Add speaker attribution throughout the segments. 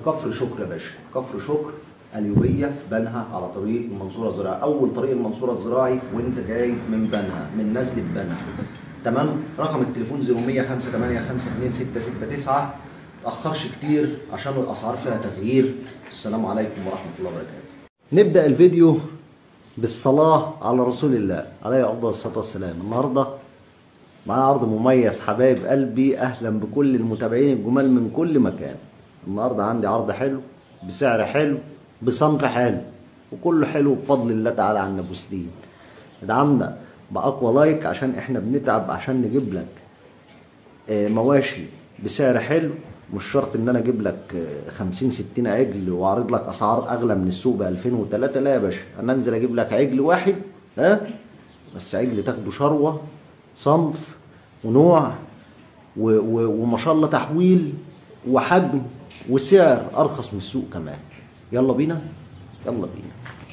Speaker 1: كفر شكر يا باشا كفر شكر اليوبيه بنها على طريق المنصوره الزراعي اول طريق المنصوره الزراعي وانت جاي من بنها من نزله بنها تمام رقم التليفون 0158526669 تاخرش كتير عشان الاسعار فيها تغيير السلام عليكم ورحمه الله وبركاته نبدا الفيديو بالصلاه على رسول الله عليه افضل الصلاه والسلام النهارده معانا عرض مميز حبايب قلبي اهلا بكل المتابعين الجمال من كل مكان النهارده عندي عرض حلو بسعر حلو بصنف حلو وكله حلو بفضل الله تعالى عن ابو سليم ادعمنا باقوى لايك عشان احنا بنتعب عشان نجيب لك آه، مواشي بسعر حلو مش شرط ان انا اجيب لك آه، 50 60 عجل واعرض لك اسعار اغلى من السوق ب 2003 لا يا باشا انا انزل اجيب لك عجل واحد ها بس عجل تاخده شروه صنف ونوع و و وما شاء الله تحويل وحجم وسعر ارخص من السوق كمان يلا بينا يلا بينا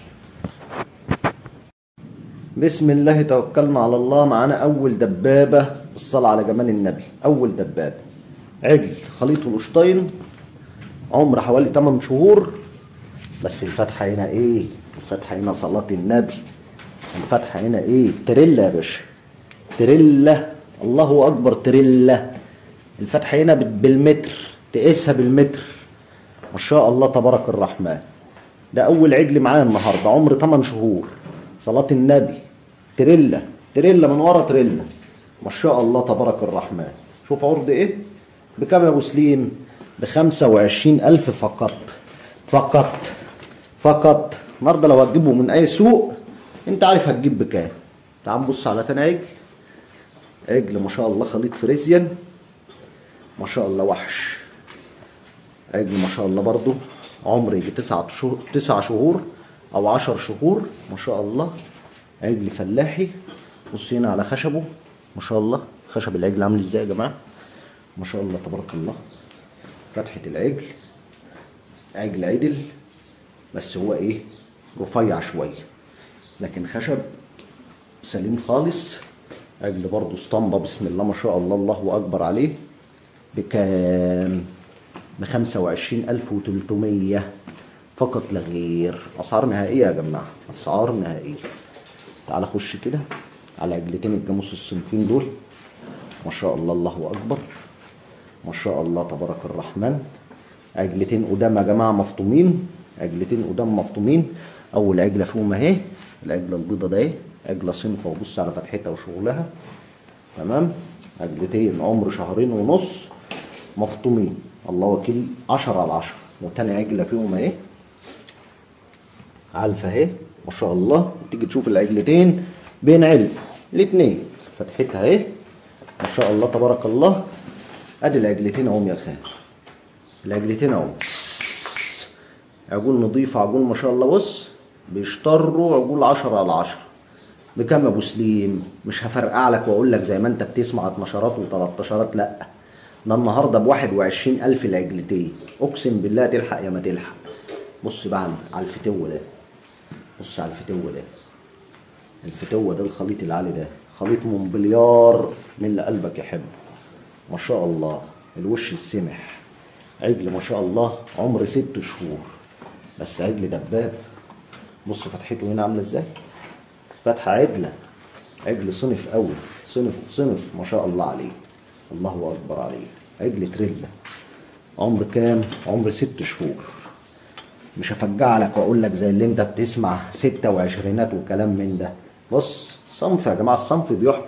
Speaker 1: بسم الله توكلنا على الله معانا اول دبابه الصلاه على جمال النبي اول دبابه عجل خليط ولشتين عمر حوالي 8 شهور بس الفتحه هنا ايه الفتحه هنا صلاه النبي الفتحه هنا ايه تريلا يا باشا تريلا الله اكبر تريلا الفتحه هنا بالمتر تقيسها بالمتر ما شاء الله تبارك الرحمن ده اول عجل معانا النهارده عمر 8 شهور صلاه النبي تريلا تريلا من ورا تريلا ما شاء الله تبارك الرحمن شوف عرض ايه بكام يا ابو سليم ب 25000 فقط فقط فقط النهارده لو هتجيبه من اي سوق انت عارف هتجيب بكام تعال نبص على تاني عجل عجل ما شاء الله خليط فريزيان ما شاء الله وحش عجل ما شاء الله برضو عمر يجي تسعة شهور تسع شهور او عشر شهور ما شاء الله عجل فلاحي بص هنا على خشبه ما شاء الله خشب العجل عامل ازاي يا جماعه ما شاء الله تبارك الله فتحة العجل عجل عدل بس هو ايه رفيع شوية لكن خشب سليم خالص عجل برضو اسطمبة بسم الله ما شاء الله الله أكبر عليه بكام بخمسة وعشرين ألف وتلتمية فقط لا غير أسعار نهائية يا جماعة أسعار نهائية تعال خش كده على عجلتين الجاموس الصنفين دول ما شاء الله الله أكبر ما شاء الله تبارك الرحمن عجلتين قدام يا جماعة مفطومين عجلتين قدام مفطومين أول عجلة فيهم أهي العجلة البيضة ده أهي عجلة صنفة وبص على فتحتها وشغلها تمام عجلتين عمر شهرين ونص مفطومين الله وكيل عشرة على عشرة وتاني عجلة فيهم أهي علفة أهي ما شاء الله تيجي تشوف العجلتين بين علفوا الاتنين فتحتها أهي ما شاء الله تبارك الله ادي العجلتين اهم يا خال العجلتين اهم عجول نظيفة عجول ما شاء الله بص بيشتروا عجول عشرة على عشرة بكام يا ابو سليم مش هفرقع لك واقول لك زي ما انت بتسمع 12 و13 لا ده النهارده ب 21000 العجلتين اقسم بالله تلحق يا ما تلحق بص بقى على- على الفتوه ده بص على الفتوه ده الفتوه ده الخليط العالي ده خليط مونبليار من اللي قلبك يحبه ما شاء الله الوش السمح عجل ما شاء الله عمر ست شهور بس عجل دباب بص فتحته هنا عامله ازاي فتحه عجله عجل صنف قوي صنف صنف ما شاء الله عليه الله اكبر عليه عجل تريلا عمر كام عمر ست شهور مش هفجع لك واقول لك زي اللي انت بتسمع ستة وعشرينات وكلام من ده بص صنف يا جماعه الصنف بيحكم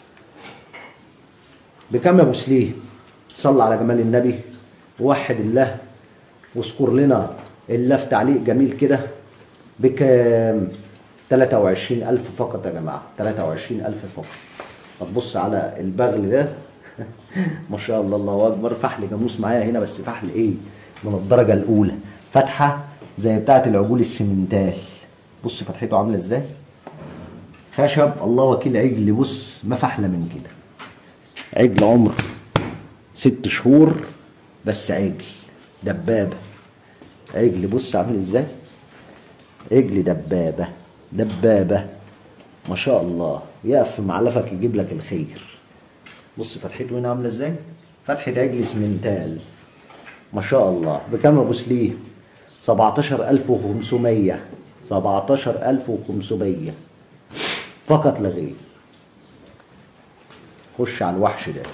Speaker 1: بكم يا ابو سليم صلى على جمال النبي ووحد الله واذكر لنا الله في تعليق جميل كده بكام 23000 فقط يا جماعه 23000 فقط هتبص على البغل ده ما شاء الله الله اكبر فحل جاموس معايا هنا بس فحل ايه من الدرجه الاولى فتحه زي بتاعه العجول السمنتال بص فتحته عامله ازاي خشب الله وكيل عجل بص ما فحله من كده عجل عمر ست شهور بس عجل دبابة عجل بص عامل ازاي عجل دبابة دبابة ما شاء الله يقف في معلفك يجيب لك الخير بص فتحته هنا عاملة ازاي فتحة عجل اسمنتال ما شاء الله بكام يا ابو سليم 17500 17500 فقط لا غير خش على الوحش ده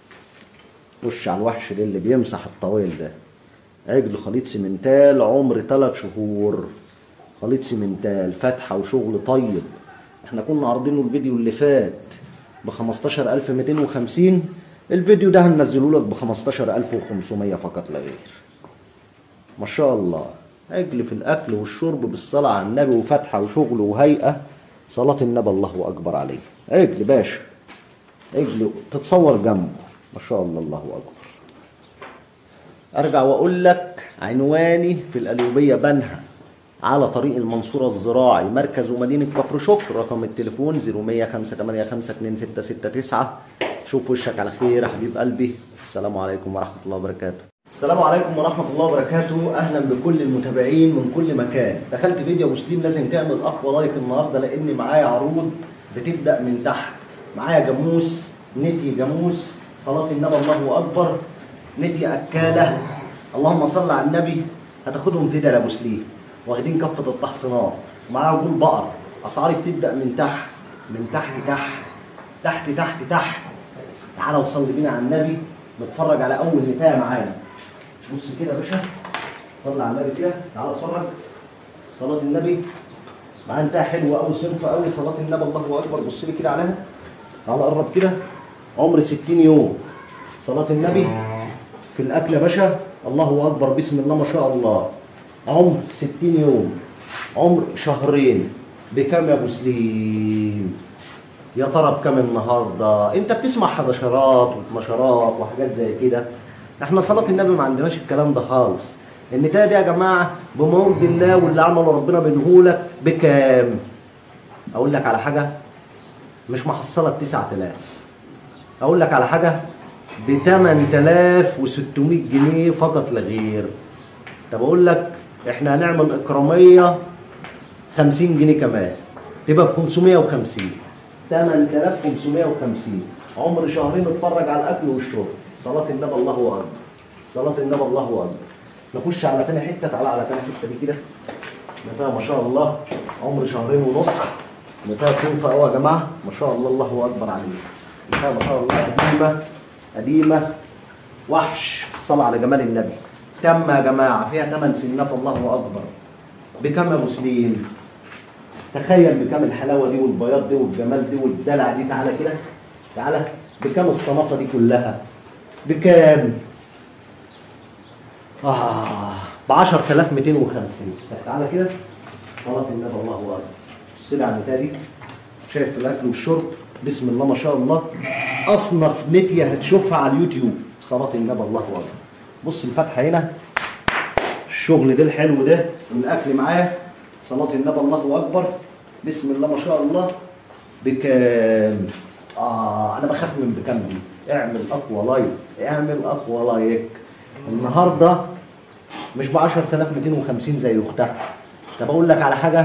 Speaker 1: خش على الوحش ده اللي بيمسح الطويل ده عجل خليط سمنتال عمر 3 شهور خليط سمنتال فاتحه وشغل طيب احنا كنا عارضينه الفيديو اللي فات ب 15250 الفيديو ده هننزله لك ب 15500 فقط لا غير ما شاء الله عجل في الاكل والشرب بالصلاه على النبي وفتحه وشغل وهيئه صلاه النبي الله اكبر عليه عجل باشا عجل تتصور جنبه ما شاء الله الله اكبر ارجع واقول لك عنواني في القليوبيه بنها على طريق المنصوره الزراعي مركز ومدينه كفر شكر رقم التليفون 0158526669 شوف وشك على خير يا حبيب قلبي السلام عليكم ورحمه الله وبركاته السلام عليكم ورحمة الله وبركاته أهلا بكل المتابعين من كل مكان دخلت فيديو مسلم لازم تعمل أقوى لايك النهاردة لأن معايا عروض بتبدأ من تحت معايا جاموس نتي جاموس صلاة النبي الله أكبر نتي أكالة اللهم صل على النبي هتاخدهم كده يا أبو سليم واخدين كفة التحصينات معايا عجول بقر أسعاري بتبدأ من تحت من تحت تحت تحت تحت تحت تعالى وصلي بينا على النبي نتفرج على أول نتاية معانا بص كده يا باشا صلي على النبي كده تعالى اتفرج صلاة النبي معانا انتهى حلوة قوي صنف قوي صلاة النبي الله أكبر بص لي كده عليها تعالى قرب كده عمر 60 يوم صلاة النبي في الأكل يا باشا الله أكبر بسم الله ما شاء الله عمر 60 يوم عمر شهرين بكام يا أبو سليم يا ترى بكام النهارده انت بتسمع حداشرات واتناشرات وحاجات زي كده احنا صلاه النبي ما عندناش الكلام ده خالص النتايه دي يا جماعه بمرض الله واللي عمله ربنا بينهولك بكام اقول لك على حاجه مش محصله ب 9000 اقول لك على حاجه ب 8600 جنيه فقط لا غير طب اقول لك احنا هنعمل اكراميه 50 جنيه كمان تبقى ب 550 8550 عمر شهرين اتفرج على الاكل والشرب صلاه النبي الله اكبر صلاه النبي الله اكبر نخش على تاني حته تعالى على تاني حته دي كده نتايا ما شاء الله عمر شهرين ونص نتايا صنف قوي يا جماعه ما شاء الله الله اكبر عليه نتايا ما شاء الله قديمه قديمه وحش الصلاه على جمال النبي تم يا جماعه فيها ثمان سنات الله اكبر بكم يا مسلمين تخيل بكم الحلاوه دي والبياض دي والجمال دي والدلع دي تعالى كده تعالى بكم الصنافه دي كلها بكام اه ب 10250 طب تعالى كده صلاه النبي الله اكبر بص لي على النتايه دي شايف الاكل والشرب بسم الله ما شاء الله اصنف نتيه هتشوفها على اليوتيوب صلاه النبي الله اكبر بص الفتحه هنا الشغل ده الحلو ده والاكل معاه صلاة النبي الله أكبر بسم الله ما شاء الله بكام آه أنا بخاف من بكام دي اعمل أقوى لايك اعمل أقوى لايك النهاردة مش ب 10250 زي أختها طب أقول لك على حاجة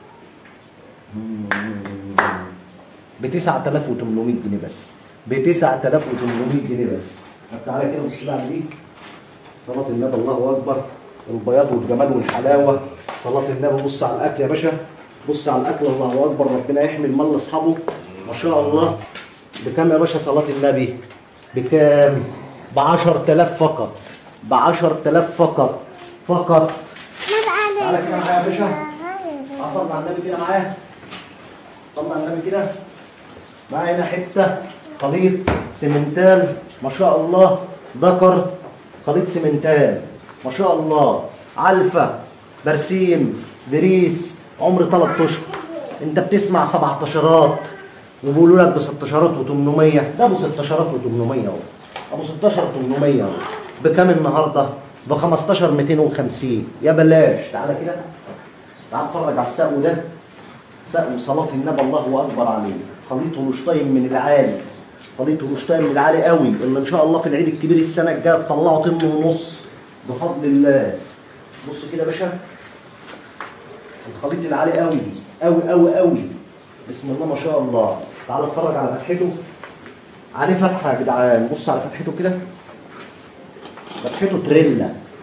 Speaker 1: ب 9800 جنيه بس ب 9800 جنيه بس طب تعالى كده بص لي دي صلاة النبي الله أكبر البياض والجمال والحلاوه صلاه النبي بص على الاكل يا باشا بص على الاكل الله اكبر ربنا يحمي المال لاصحابه ما شاء الله بكام يا باشا صلاه النبي بكام ب 10000 فقط ب 10000 فقط فقط تعالى كده معايا يا باشا اصلي على النبي كده معايا صلي على النبي كده معايا هنا حته خليط سمنتال ما شاء الله ذكر خليط سمنتال ما شاء الله علفة برسيم بريس عمر ثلاث اشهر انت بتسمع 17 وبيقولوا لك ب 16 و800 ده ابو 16 و800 اهو ابو 16 800 اهو بكام النهارده؟ ب 15 250 يا بلاش تعالى كده تعال اتفرج على السقو ده سقو صلاة النبي الله اكبر عليه خليط هولشتاين من العالي خليط هولشتاين من العالي قوي اللي ان شاء الله في العيد الكبير السنه الجايه تطلعوا طن ونص بفضل الله بص كده يا باشا الخليط العالي قوي قوي قوي قوي بسم الله ما شاء الله تعال اتفرج على فتحته عليه فتحه يا جدعان بص على فتحته كده فتحته تريلا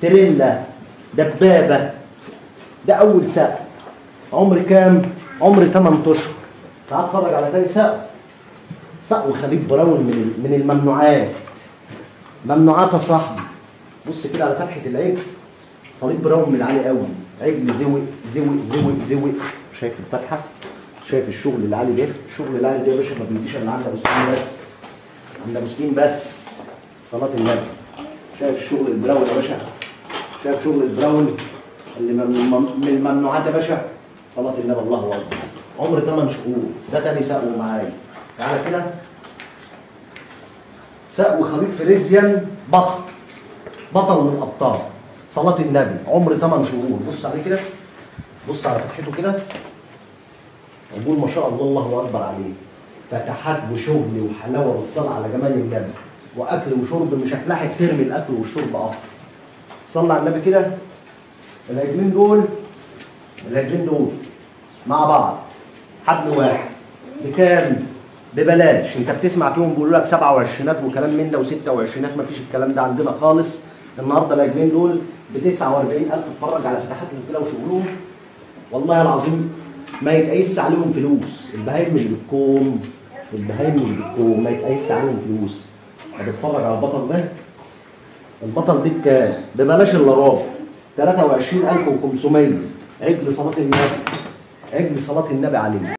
Speaker 1: تريلا دبابه ده اول سقف عمر كام عمر 8 اشهر تعال اتفرج على تاني سقف سقف خليج براون من من الممنوعات ممنوعات يا صاحبي بص كده على فتحه العجل خليط براون من العالي قوي عجل زوق زوق زوق زوق شايف الفتحه شايف الشغل العالي ده الشغل العالي ده يا باشا ما بيجيش الا عند ابو سكين بس عند ابو سكين بس صلاه النبي شايف الشغل البراون يا باشا شايف شغل البراون اللي من من الممنوعات يا باشا صلاه النبي الله اكبر عمر 8 شهور ده تاني سقو معايا تعالى كده سقو خليط فريزيان بطل بطل من الابطال صلاه النبي عمر 8 شهور بص عليه كده بص على فتحته كده وقول ما شاء الله الله اكبر عليه فتحات وشغل وحلاوه بالصلاه على جمال النبي واكل وشرب مش هتلاحق ترمي الاكل والشرب اصلا صلى على النبي كده العجلين دول العجلين دول مع بعض حبل واحد بكام؟ ببلاش انت بتسمع فيهم بيقولوا لك 27 وكلام من ده و26 مفيش الكلام ده عندنا خالص النهارده العجلين دول ب 49000 اتفرج على فتحاتهم كده وشغلهم والله العظيم ما يتقيس عليهم فلوس البهايم مش بالكوم البهايم مش بالكوم ما يتقيس عليهم فلوس هتتفرج على البطل ده البطل دي بكام؟ ببلاش الا رابع 23500 عجل صلاة النبي عجل صلاة النبي عليه